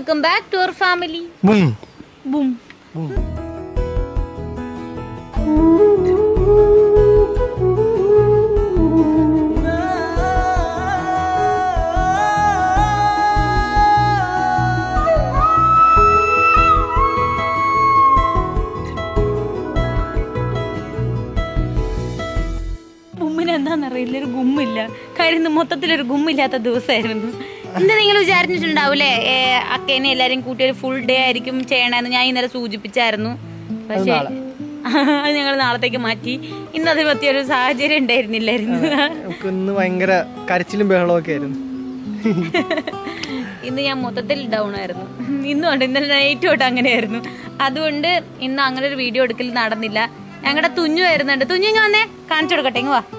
Welcome back to our family ബും ബും ബും ഗുമ്മിന് എന്താണെന്നറിയില്ല ഒരു ഗുമ്മില്ല കാര്യം ഇന്ന് മൊത്തത്തിലൊരു ഗുമ്മില്ലാത്ത ദിവസമായിരുന്നു ഇന്ന് നിങ്ങൾ വിചാരിച്ചിട്ടുണ്ടാവൂലേ ഏ, അക്കേനെ എല്ലാരും കൂട്ടി ഒരു ഫുൾ ഡേ ആയിരിക്കും ചെയ്യണമെന്ന് ഞാൻ ഇന്നലെ സൂചിപ്പിച്ചായിരുന്നു പക്ഷേ അത് ഞങ്ങൾ നാളത്തേക്ക് മാറ്റി ഇന്ന് അതിന് പറ്റിയ ഒരു സാഹചര്യം ഉണ്ടായിരുന്നില്ലായിരുന്നു നമുക്ക് ഇന്ന് ഭയങ്കര കരച്ചിലും ബഹളവും ഒക്കെ ആയിരുന്നു ഇന്ന് ഞാൻ മൊത്തത്തിൽ ഡൗൺ ആയിരുന്നു ഇന്നും ഉണ്ട് ഇന്നലെ നൈറ്റ് തൊട്ട് അങ്ങനെയായിരുന്നു അതുകൊണ്ട് ഇന്ന് അങ്ങനെ ഒരു വീഡിയോ എടുക്കൽ നടന്നില്ല ഞങ്ങളുടെ തുഞ്ഞു വരുന്നുണ്ട് തുഞ്ഞു ഇങ്ങ് വന്നേ കാണിച്ചു കൊടുക്കട്ടെ ഇങ്ങ് വാ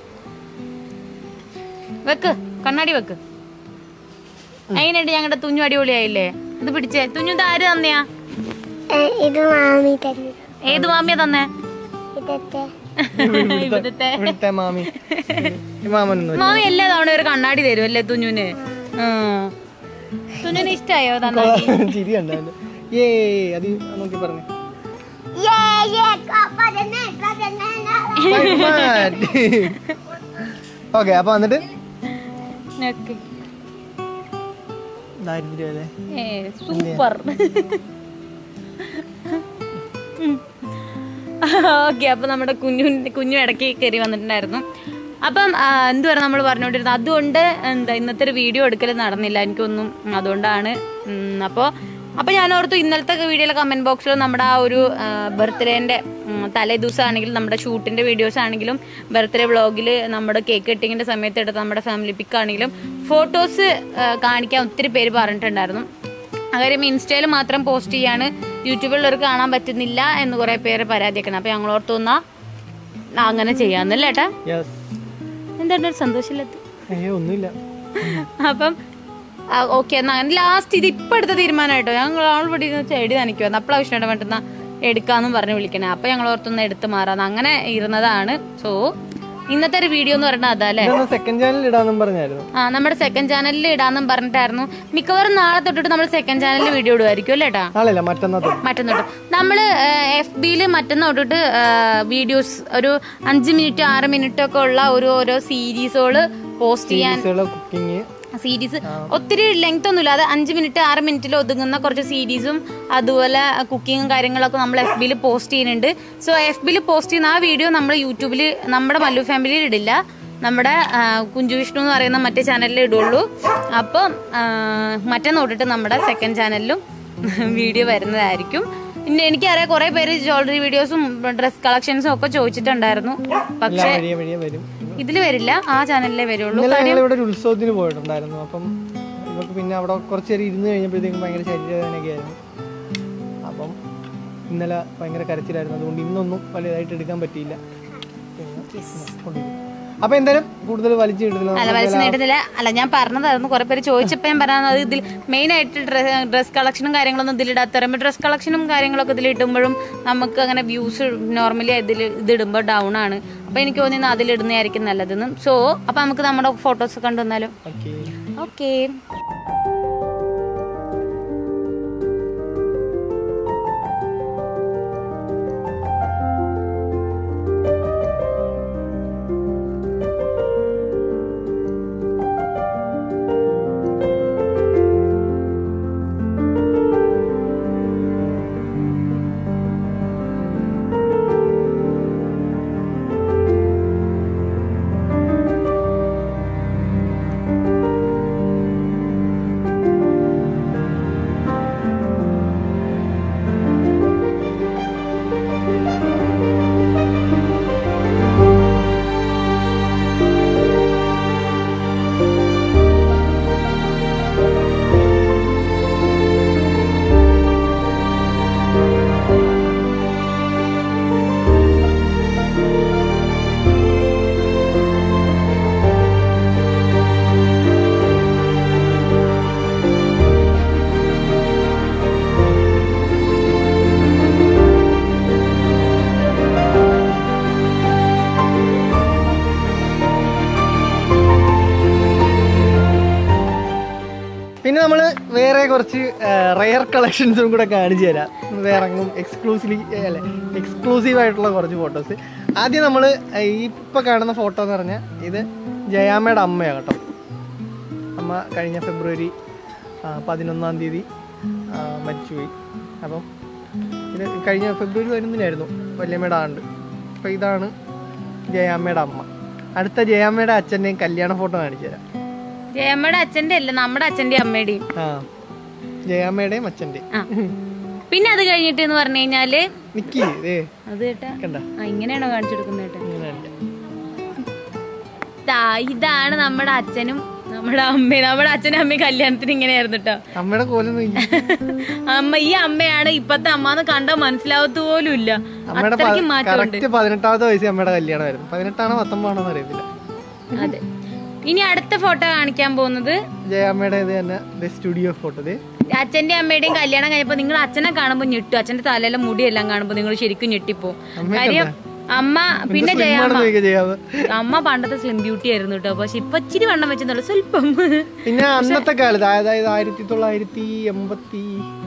വെക്ക് കണ്ണാടി വെക്ക് എങ്ങനെയുണ്ട് ഞങ്ങളുടെ തുഞ്ഞു അടിപൊളിയായില്ലേ ഇത് പിടിച്ചേ തുഞ്ഞു ഇത് ആര് തന്നെയാ ഇത് മാമി തന്നെ ഏത് മാമിയാ തന്നെ ഇതത്തെ ഇവിടുത്തെ ഇവിടുത്തെ മാമി ഈ മാമനൊന്നും മാമി എല്ലാ തവണ ഒരു കണ്ണാടി തരും അല്ലേ തുഞ്ഞുന് ആ. തുഞ്ഞുന് ഇഷ്ടായോ കണ്ണാടി ചിരി ഉണ്ടാവില്ല ഏ അത് നോക്കി പറഞ്ഞു ഓക്കെ അപ്പൊ വന്നിട്ട് നോക്ക്. ദാരിദ്ര്യം അല്ലേ ഏ, സൂപ്പർ ഓക്കെ അപ്പൊ നമ്മുടെ കുഞ്ഞു കുഞ്ഞു ഇടയ്ക്ക് കയറി വന്നിട്ടുണ്ടായിരുന്നു അപ്പം ആ, എന്തുവാണ് നമ്മൾ പറഞ്ഞുകൊണ്ടിരുന്നത് അതുകൊണ്ട് എന്താ ഇന്നത്തെ ഒരു വീഡിയോ എടുക്കൽ നടന്നില്ല എനിക്കൊന്നും അതുകൊണ്ടാണ് ഉം, അപ്പോ അപ്പൊ ഞാൻ ഓർത്തു ഇന്നലത്തെ വീഡിയോയിലെ കമന്റ് ബോക്സിൽ നമ്മുടെ ആ ഒരു ബർത്ത്ഡേന്റെ തലേ ദിവസം ആണെങ്കിലും നമ്മുടെ ഷൂട്ടിന്റെ വീഡിയോസ് ആണെങ്കിലും ബർത്ത്ഡേ വ്ളോഗിൽ നമ്മുടെ കേക്ക് കട്ടിങ്ങിന്റെ സമയത്ത് എടുത്ത നമ്മുടെ ഫാമിലി പിക്ക് ആണെങ്കിലും ഫോട്ടോസ് കാണിക്കാൻ ഒത്തിരി പേര് പറഞ്ഞിട്ടുണ്ടായിരുന്നു കാര്യം ഇൻസ്റ്റയിൽ മാത്രം പോസ്റ്റ് ചെയ്യാണ് യൂട്യൂബിലുള്ളവർക്ക് കാണാൻ പറ്റുന്നില്ല എന്ന് കുറെ പേര് പരാതിയൊക്കെയാണ് അപ്പൊ ഞങ്ങൾ ഓർത്തുന്ന അങ്ങനെ ചെയ്യാന്നല്ലേ ഏട്ടാ യെസ് എന്താണ് ഒരു സന്തോഷമില്ലാത്ത ഏ ഒന്നുമില്ല അപ്പം ഓക്കെ എന്നാ അങ്ങനെ ലാസ്റ്റ് ഇത് ഇപ്പൊ എടുത്ത തീരുമാനമായിട്ടോ ഞങ്ങൾ ഓൾറെഡി ചെടി നനയ്ക്കുവായിരുന്നു അപ്പോൾ ആവശ്യമായിട്ട് വേണ്ടുന്ന എടുക്കാന്നും പറഞ്ഞ് വിളിക്കണേ അപ്പൊ ഞങ്ങൾ ഓർത്തൊന്ന് എടുത്ത് മാറാന്ന് അങ്ങനെ ഇരുന്നതാണ് സോ ഇന്നത്തെ ഒരു വീഡിയോ എന്ന് പറയുന്നത് അതല്ലേ ഇതൊന്ന് സെക്കൻഡ് ചാനൽ ഇടാന്നും പറഞ്ഞായിരുന്നു ആ നമ്മുടെ സെക്കൻഡ് ചാനലിൽ ഇടാന്നും പറഞ്ഞിട്ടായിരുന്നു മിക്കവാറും നാളെ തൊട്ടിട്ട് നമ്മൾ സെക്കൻഡ് ചാനലിൽ വീഡിയോ ഇടുമായിരിക്കും അല്ലേ ഏട്ടാ നാളെയല്ല മറ്റന്നാ തൊട്ട് മറ്റന്നോട്ട് നമ്മൾ എഫ് ബിയിൽ മറ്റന്ന് തൊട്ടിട്ട് വീഡിയോസ് ഒരു അഞ്ച് മിനിറ്റ് ആറ് മിനിറ്റ് ഒക്കെ ഉള്ള ഒരു ഓരോ സീരീസുകൾ പോസ്റ്റ് ചെയ്യാൻ കുക്കിംഗ് സീരീസ് ഒത്തിരി ലെങ്ത് ഒന്നും ഇല്ലാതെ അഞ്ച് മിനിറ്റ് ആറ് മിനിറ്റിൽ ഒതുങ്ങുന്ന കുറച്ച് സീരീസും അതുപോലെ കുക്കിങ്ങും കാര്യങ്ങളൊക്കെ നമ്മൾ എഫ് ബിയിൽ പോസ്റ്റ് ചെയ്യുന്നുണ്ട് സോ എഫ് ബിയിൽ പോസ്റ്റ് ചെയ്യുന്ന ആ വീഡിയോ നമ്മൾ യൂട്യൂബിൽ നമ്മുടെ മല്ലു ഫാമിലിയിൽ ഇടില്ല നമ്മുടെ ആ, കുഞ്ചു വിഷ്ണു എന്ന് പറയുന്ന മറ്റേ ചാനലിൽ ഇടുള്ളൂ അപ്പം ആ, മറ്റേ നോട്ടിട്ട് നമ്മുടെ സെക്കൻഡ് ചാനലിലും വീഡിയോ വരുന്നതായിരിക്കും പിന്നെ എനിക്കറിയാം കുറെ പേര് ജ്വല്ലറി വീഡിയോസും ഡ്രസ് കളക്ഷൻസും ഒക്കെ ചോദിച്ചിട്ടുണ്ടായിരുന്നു പക്ഷെ വഴിയെ വഴിയെ വരും ഇതിൽ വരില്ല ആ ചാനലിലേ വരുള്ളൂ ഇന്നലെ ഞങ്ങൾ ഇവിടെ ഒരു ഉത്സവത്തിന് പോയിട്ടുണ്ടായിരുന്നു അപ്പം ഇവർക്ക് പിന്നെ അവിടെ കുറച്ച് നേരം ഇരുന്ന് കഴിഞ്ഞപ്പോഴത്തേക്കും ഭയങ്കര ശരീരവേദനയൊക്കെ ആയിരുന്നു അപ്പം ഇന്നലെ ഭയങ്കര കരച്ചിലായിരുന്നു അതുകൊണ്ട് ഇന്നൊന്നും വലുതായിട്ട് എടുക്കാൻ പറ്റിയില്ല പിന്നെ കൊണ്ടുപോയി. അപ്പൊ എന്തായാലും കൂടുതൽ വലിച്ചു കിട്ടുന്നില്ല അല്ല വലിച്ചു നീട്ടുന്നില്ല അല്ല ഞാൻ പറഞ്ഞതായിരുന്നു കുറെ പേര് ചോദിച്ചപ്പോ ഞാൻ പറഞ്ഞത് ഇതിൽ മെയിൻ ആയിട്ട് ഡ്രസ് കളക്ഷനും കാര്യങ്ങളൊന്നും ഇതിലിടാത്ത പറയുമ്പോൾ ഡ്രസ് കളക്ഷനും കാര്യങ്ങളൊക്കെ ഇതിൽ ഇടുമ്പോഴും നമുക്ക് അങ്ങനെ വ്യൂസ് നോർമലി ഇതിൽ ഇതിടുമ്പോൾ ഡൗൺ ആണ് അപ്പൊ എനിക്ക് തോന്നുന്നു അതിലിടുന്നതായിരിക്കും നല്ലതെന്ന് സോ അപ്പൊ നമുക്ക് നമ്മുടെ ഫോട്ടോസ് കണ്ടു വന്നാലോ ഓക്കെ ഓക്കേ വേറെ കുറച്ച് റെയർ കളക്ഷൻസും കൂടെ കാണിച്ചു തരാം വേറെ എങ്ങും എക്സ്ക്ലൂസീവ് അല്ലെ എക്സ്ക്ലൂസീവ് ആയിട്ടുള്ള കുറച്ച് ഫോട്ടോസ് ആദ്യം നമ്മൾ ഈ ഇപ്പം കാണുന്ന ഫോട്ടോ എന്ന് പറഞ്ഞാൽ ഇത് ജയാമ്മയുടെ അമ്മയാണ് കേട്ടോ അമ്മ കഴിഞ്ഞ ഫെബ്രുവരി ആ, പതിനൊന്നാം തീയതി ആ, മരിച്ചുപോയി അപ്പം ഇത് കഴിഞ്ഞ ഫെബ്രുവരി പതിനൊന്നിനായിരുന്നു വല്യമ്മയുടെ ആണ്ട് അപ്പം ഇതാണ് ജയാമ്മയുടെ അമ്മ അടുത്ത ജയാമ്മയുടെ അച്ഛൻ്റെയും കല്യാണ ഫോട്ടോ കാണിച്ചു തരാം ജയമ്മയുടെ അച്ഛന്റെ അല്ല നമ്മുടെ അച്ഛന്റെ അമ്മയുടെയും ആ ജയാമ്മയുടെയും അച്ഛൻ്റെയും ആ പിന്നെ അത് കഴിഞ്ഞിട്ട് എന്ന് പറഞ്ഞു കഴിഞ്ഞാല് നിക്കി ഏ അത് കേട്ടാ കണ്ട ആ ഇങ്ങനെയാണോ കാണിച്ചെടുക്കുന്നത് കേട്ടോ ഇങ്ങനെ ഉണ്ട്. ദാ, ഇതാണ് നമ്മുടെ അച്ഛനും നമ്മുടെ അമ്മയും നമ്മുടെ അച്ഛനും അമ്മയും കല്യാണത്തിന് ഇങ്ങനെയായിരുന്നു കേട്ടോ അമ്മയുടെ കോലം നോക്കി അമ്മ ഈ അമ്മയാണ് ഇപ്പത്തെ അമ്മന്ന് കണ്ടാ മനസ്സിലാവത്ത പോലും ഇല്ല അമ്മയുടെ അത്രയ്ക്ക് മാറ്റമുണ്ട് കറക്റ്റ് പതിനെട്ടാമത്തെ വയസ്സിൽ അമ്മയുടെ കല്യാണമായിരുന്നു പതിനെട്ടാണോ പത്തൊമ്പതാണോ എന്ന് അറിയത്തില്ല അതെ ഇനി അടുത്ത ഫോട്ടോ കാണിക്കാൻ പോകുന്നത് ജയാമ്മയുടെ ഇത് തന്നെ സ്റ്റുഡിയോ ഫോട്ടോ ഇത് അച്ഛന്റെ അമ്മയുടെയും കല്യാണം കഴിഞ്ഞപ്പോ നിങ്ങൾ അച്ഛനെ കാണുമ്പോൾ ഞെട്ടു അച്ഛന്റെ തലയിലെ മുടിയെല്ലാം കാണുമ്പോൾ നിങ്ങൾ ശരിക്കും ഞെട്ടിപ്പോ കാര്യം അമ്മ പിന്നെ ജയാമ്മ ചോദിക്കുക ചെയ്യാവ് അമ്മ പണ്ടത്തെ സ്ലിം ബ്യൂട്ടി ആയിരുന്നു കേട്ടോ പക്ഷെ ഇപ്പൊ ഇച്ചിരി വണ്ണം വെച്ചെന്നുള്ളു സ്വല്പം പിന്നെ അന്നത്തെ കാലത്ത് അതായത് ആയിരത്തി തൊള്ളായിരത്തി എൺപത്തി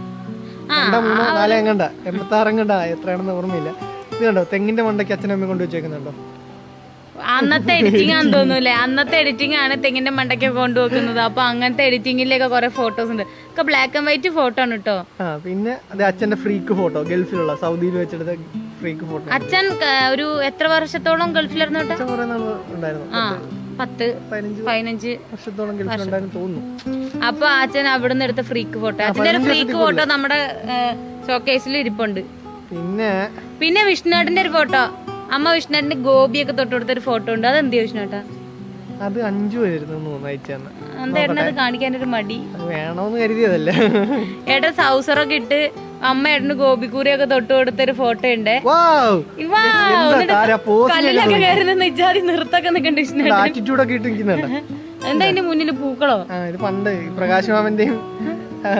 ആ രണ്ടോ മൂന്നോ നാലോ എങ്ങണ്ട എൺപത്തി ആറ് എങ്ങണ്ട എത്രയാണെന്ന് ഓർമ്മയില്ല ഇത് കണ്ടോ തെങ്ങിന്റെ മണ്ടയ്ക്ക് അച്ഛനമ്മ കൊണ്ട് വെച്ചേക്കുന്നുണ്ടോ അന്നത്തെ എഡിറ്റിംഗ് ആണെന്ന് തോന്നൂലേ അന്നത്തെ എഡിറ്റിംഗ് ആണ് തെങ്ങിന്റെ മണ്ടയ്ക്ക് കൊണ്ടുവെക്കുന്നത് അപ്പൊ അങ്ങനത്തെ എഡിറ്റിംഗിലൊക്കെ കുറെ ഫോട്ടോസ് ഉണ്ട് ഒക്കെ ബ്ലാക്ക് ആൻഡ് വൈറ്റ് ഫോട്ടോ ആണ് കേട്ടോ ആ പിന്നെ അത് അച്ഛന്റെ ഫ്രീക്ക് ഫോട്ടോ ഗൾഫിലുള്ള സൗദിയിൽ വെച്ചെടുത്ത ഫ്രീക്ക് ഫോട്ടോ അച്ഛൻ ക- ഒരു എത്ര വർഷത്തോളം ഗൾഫിലായിരുന്നു കേട്ടോ അച്ഛൻ കുറെ നാൾ ഉണ്ടായിരുന്നു ആ പത്ത് പതിനഞ്ച് പതിനഞ്ച് വർഷത്തോളം ഗൾഫിലുണ്ടായിരുന്നു തോന്നുന്നു അപ്പൊ അച്ഛൻ അവിടുന്ന് എടുത്ത ഫ്രീക്ക് ഫോട്ടോ അച്ഛന്റെ ഒരു ഫ്രീക്ക് ഫോട്ടോ നമ്മുടെ ഷോക്കേസിൽ ഇരിപ്പുണ്ട് പിന്നെ പിന്നെ വിഷ്ണുവേട്ടന്റെ ഒരു ഫോട്ടോ അമ്മ വിഷ്ണുവേട്ടന്റെ ഗോപിയൊക്കെ തൊട്ട് കൊടുത്ത ഒരു ഫോട്ടോ ഉണ്ട് അതെന്ത് വിഷ്ണുവേട്ടാ അത് അഞ്ചു പേരുന്നു തോന്നുന്നു അയച്ചെന്ന് എന്തായിരുന്നു അത് കാണിക്കാനൊരു മടി അത് വേണോന്ന് കരുതിയതല്ലേ ഏട്ടൻ സൗസറൊക്കെ ഇട്ട് അമ്മ ഏട്ടന് ഗോപിക്കൂറിയൊക്കെ തൊട്ട് കൊടുത്ത ഒരു ഫോട്ടോ ഉണ്ട് വാവ് ഇവാ, എന്താ എന്നിട്ട് താരാ pose കല്ലിലൊക്കെ കയറി നിന്ന് ഇജാതി നിർത്തൊക്കെ നിൽക്കണ്ട വിഷ്ണു ആറ്റിറ്റ്യൂഡ് ഒക്കെ ഇട്ട് നിൽക്കുന്നുണ്ട് എന്താ അതിന്റെ മുന്നിൽ പൂക്കളോ ആ ഇത് പണ്ട് ഈ പ്രകാശ് മാമന്റെയും ആ,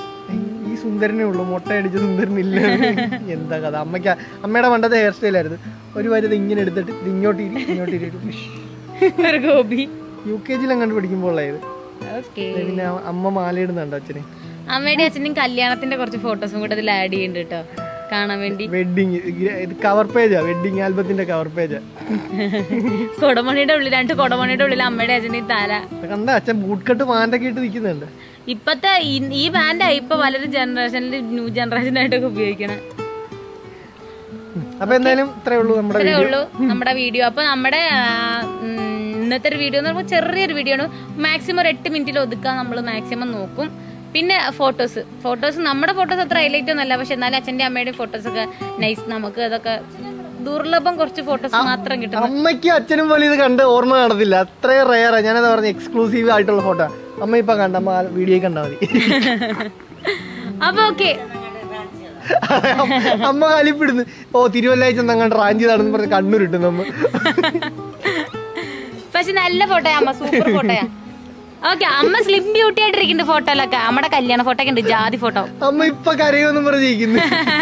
ഈ സുന്ദരനേ ഉള്ളൂ മുട്ട അടിച്ച സുന്ദരനില്ല എന്താ കഥ അമ്മയ്ക്ക് അമ്മയുടെ പണ്ടത്തെ ഹെയർ സ്റ്റൈലായിരുന്നു ഒരു വരി ഇത് ഇങ്ങനെ എടുത്തിട്ട് ഇത് ഇങ്ങോട്ട് ഇരി ഇങ്ങോട്ട് ഇരി ഒരു ഗോപി യു കെ ജിയിൽ അങ്ങോട്ട് പഠിക്കുമ്പോഴായത് ഓക്കെ പിന്നെ അമ്മ മാലയിടുന്നുണ്ട് അച്ഛന് അമ്മയുടെ അച്ഛനും കല്യാണത്തിന്റെ കുറച്ച് ഫോട്ടോസും കൂടെ അതിൽ ആഡ് ചെയ്യുന്നുണ്ട് കേട്ടോ കാണാൻ വേണ്ടി വെഡിങ് ഇത് കവർ പേജാ വെഡിങ് ആൽബത്തിന്റെ കവർ പേജാ കൊടമണിയുടെ ഉള്ളിൽ രണ്ട് കൊടമണിയുടെ ഉള്ളിൽ അമ്മയുടെ അച്ഛനും തല കണ്ട അച്ഛൻ ബൂട്ട് കട്ട് പാൻ്റൊക്കെ ഇട്ട് നിൽക്കുന്നുണ്ട് ഇപ്പത്തെ ഈ- ഈ ബാൻഡാ ഇപ്പൊ പലരും ജനറേഷനിൽ ന്യൂ ജനറേഷനായിട്ടൊക്കെ ഉപയോഗിക്കണേ അപ്പൊ എന്തായാലും ഇത്രേ ഉള്ളൂ നമ്മുടെ ഇത്രേ ഉള്ളൂ നമ്മുടെ വീഡിയോ അപ്പൊ നമ്മുടെ ആ, ഉം, ഇന്നത്തെ ഒരു വീഡിയോ എന്ന് പറയുമ്പോൾ ചെറിയൊരു വീഡിയോ ആണ് മാക്സിമം ഒരു എട്ട് മിനിറ്റിൽ ഒതുക്കാൻ നമ്മൾ മാക്സിമം നോക്കും പിന്നെ ഫോട്ടോസ് ഫോട്ടോസ് നമ്മുടെ ഫോട്ടോസ് അത്ര ഹൈലൈറ്റ് ഒന്നല്ല പക്ഷെ എന്നാലും അച്ഛന്റെ അമ്മയുടെയും ഫോട്ടോസ് ഒക്കെ നൈസ് നമുക്ക് അതൊക്കെ ദുർലഭം കുറച്ച് ഫോട്ടോസ് മാത്രം കിട്ടും അമ്മയ്ക്കും അച്ഛനും പോലും ഇത് കണ്ട് ഓർമ്മ കാണത്തില്ല അത്രയും റയറാ ഞാനത് പറഞ്ഞ എക്സ്ക്ലൂസീവ് ആയിട്ടുള്ള ഫോട്ടോ അമ്മ ഇപ്പൊ കണ്ട അമ്മ വീഡിയോ കണ്ടാ മതി അപ്പൊ ഓക്കെ അമ്മ കലിപ്പിടുന്നു ഓ തിരുവല്ലാഴ്ച അങ്ങോട്ട് റാഞ്ചി നടന്ന് പറഞ്ഞ് കണ്ണൂരിട്ടു നമ്മ പക്ഷെ നല്ല ഫോട്ടോയാ അമ്മ സൂപ്പർ ഫോട്ടോയാ ഓക്കെ അമ്മ സ്ലിം ബ്യൂട്ടി ആയിട്ടിരിക്കുന്നുണ്ട് ഫോട്ടോയിലൊക്കെ അമ്മയുടെ കല്യാണ ഫോട്ടോ ഒക്കെ ഉണ്ട് ജാതി ഫോട്ടോ അമ്മ ഇപ്പൊ കരയൊന്നും പറഞ്ഞിരിക്കുന്നു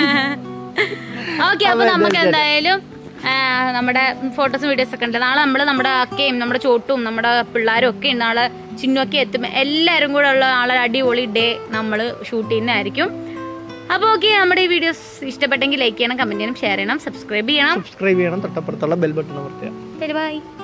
ഓക്കെ അപ്പൊ നമുക്ക് എന്തായാലും ആ, നമ്മുടെ ഫോട്ടോസും വീഡിയോസ് ഒക്കെ ഉണ്ട് നാളെ നമ്മള് നമ്മുടെ അക്കയും നമ്മുടെ ചോട്ടും നമ്മുടെ പിള്ളേരും ഒക്കെ ഉണ്ട്. നാളെ ചിന്നൊക്കെ എത്തും എല്ലാരും കൂടെ ഉള്ള നാളെ അടിപൊളി ഡേ നമ്മൾ ഷൂട്ട് ചെയ്യുന്നതായിരിക്കും അപ്പൊ ഓക്കെ നമ്മുടെ ഈ വീഡിയോസ് ഇഷ്ടപ്പെട്ടെങ്കിൽ ലൈക്ക് ചെയ്യണം കമന്റ് ചെയ്യണം ഷെയർ ചെയ്യണം സബ്സ്ക്രൈബ് ചെയ്യണം സബ്സ്ക്രൈബ് ചെയ്യണം തൊട്ടപ്പുറത്തുള്ള ബെൽ ബട്ടൺ അമർത്തുക ബൈ